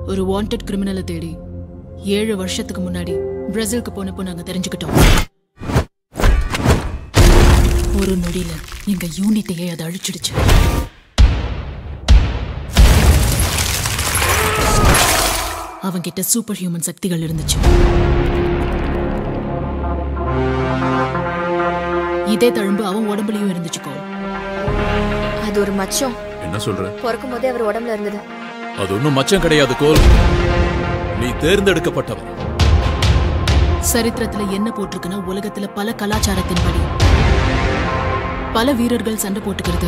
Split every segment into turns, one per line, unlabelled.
ஒரு வாண்டட் கிரிமினலை தேடி ஏழு வருஷத்துக்கு முன்னாடி பிரேசிலுக்கு போனப்போ நாங்க தெரிஞ்சுக்கிட்டோம் ஒரு நொடியில எங்க யூனிட்டையே அதை அழிச்சிடுச்சு அவன்கிட்ட சூப்பர் ஹியூமன் சக்திகள் இருந்துச்சு இதே தழும்பு அவன் உடம்புலயும் இருந்துச்சு கோல்
அது ஒரு மச்சம்
என்ன சொல்ற
பிறக்கும் போதே அவர் உடம்புல இருந்தது
அது ஒன்றும் மச்சம் கிடையாது கோல் நீ தேர்ந்தெடுக்கப்பட்டவன்
சரித்திரத்துல என்ன போட்டிருக்குன்னா உலகத்துல பல கலாச்சாரத்தின்படி பல வீரர்கள் சண்டை போட்டுக்கிறது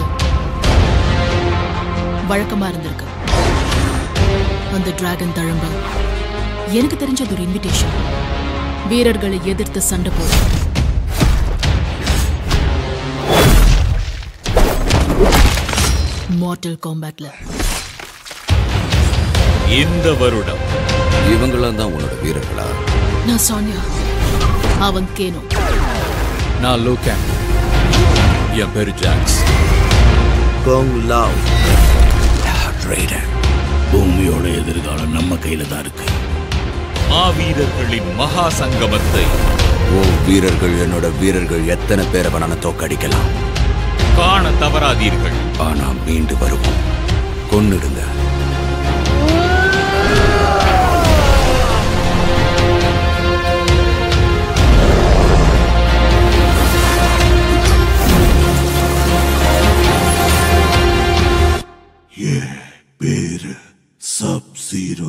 வழக்கமா இருந்திருக்கு அந்த டிராகன் தழும்பு எனக்கு தெரிஞ்சது ஒரு இன்விடேஷன் வீரர்களை எதிர்த்து சண்டை போட மார்டல் காம்பேட்ல
இந்த வருடம்
இவங்களாம் தான் உன்னோட வீரர்களா
நான் சோனியா அவன் கேனோ
நான் லூகேன் என் பேரு ஜாக்ஸ்
கோங் லாவ்
ரைடர் பூமியோட எதிர்காலம் நம்ம கையில தான் இருக்கு
மாவீரர்களின் மகா சங்கமத்தை
ஓ வீரர்கள் என்னோட வீரர்கள் எத்தனை பேரை வேணாலும் தோக்கடிக்கலாம்
காண தவறாதீர்கள்
ஆனா மீண்டு வருவோம் கொன்னுடுங்க
பேரு சப் ஜீரோ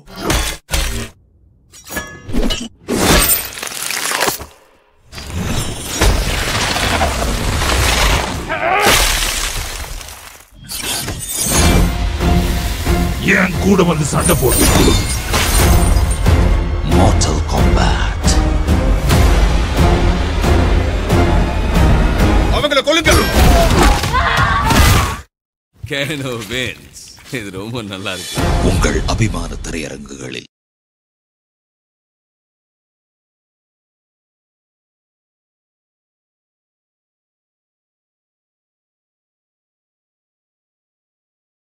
என் கூட வந்து சண்டை போட்டு
Mortal Kombat
அவங்கள கொல்லுங்க
கேனோ வின்ஸ் இது ரொம்ப நல்லா இருக்கு
உங்கள் அபிமான திரையரங்குகளில்